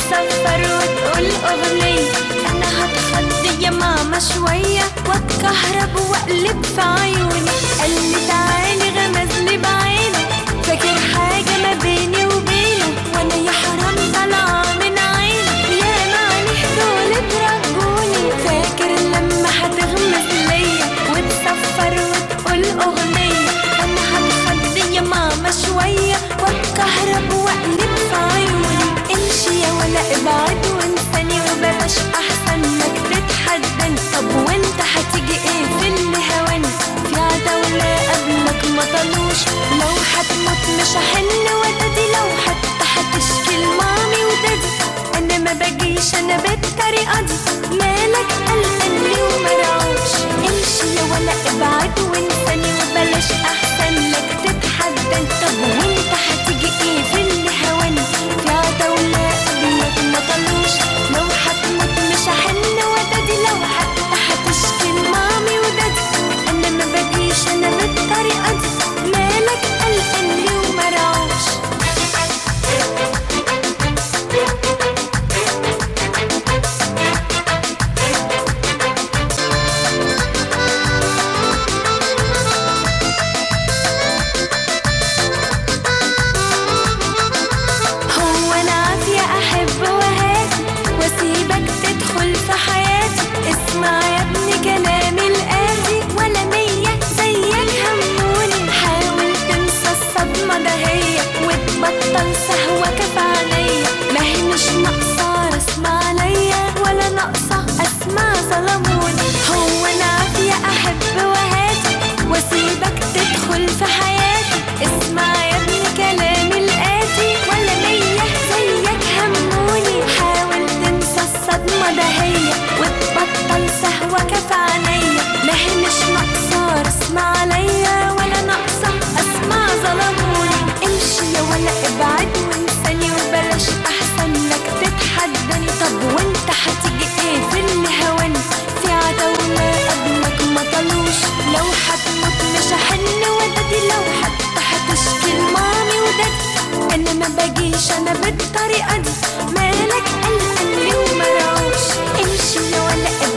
وتسفر وتقول أغنية أنا هتخض يا ماما شوية واتكهرب وأقلب في عيوني قال لي تعالي غمز لي بعينه فاكر حاجة ما بيني وبينه وأنا يا حرام طالعة من عينه يا معلش دول اترجوني فاكر لما هتغمز ليا وتسفر وتقول أغنية أنا هتخض يا ماما شوية واتكهرب وأقلب في عيوني امشي يا ولا ابعد وانساني وبلاش أحسن لك تتحداني طب وانت هتيجي ايه في اللي هواني في عتاولة قبلك ما طلوش لو هتموت مش هحن ودادي لو حتى هتشكي لمامي ودادي انا ما باجيش انا بالطريقة دي مالك قلقان ليه ومرعوش امشي يا ولا ابعد وانساني وبلاش احسن لك تتحداني طب وانت هتيجي ايه في اللي هواني في عتاولة قبلك ما طلوش لو هتموت مش هحن ودادي لو حتى هتشكي لمامي ودادي انا ما باجيش انا بالطريقة دي مالك قلقان ليه ومرعوش هو انا عافية احب وهادي واسيبك تدخل في حياتي اسمع يا ابني كلامي القاسي ولا مية زيك هموني حاول تنسى الصدمة ده هي وتبطل سهوك في عينيا ما هي مش ناقصة اسمع عليا ولا ناقصة اسمع ظلموني هو انا عافية احب وهادي واسيبك تدخل في حياتي اسمع يا ابني كلامي الآتي ولا مية زيك هموني حاول تنسى الصدمة ده هي وتبطل سهوك في عينيا ما هي مش ناقصة اسمع عليا ولا ناقصة اسمع ظلموني امشي يا ولا ابعد وانساني وبلاش احسن لك تتحداني طب وانت هتيجي ايه في اللي هواني في عتاولة قبلك ما طلوش لو هتموت مش هحن ودادي لو حتى هتشكي لمامي ودادي انا ما باجيش انا بالطريقة دي مالك قلقان ليه ومرعوش امشي يا ولا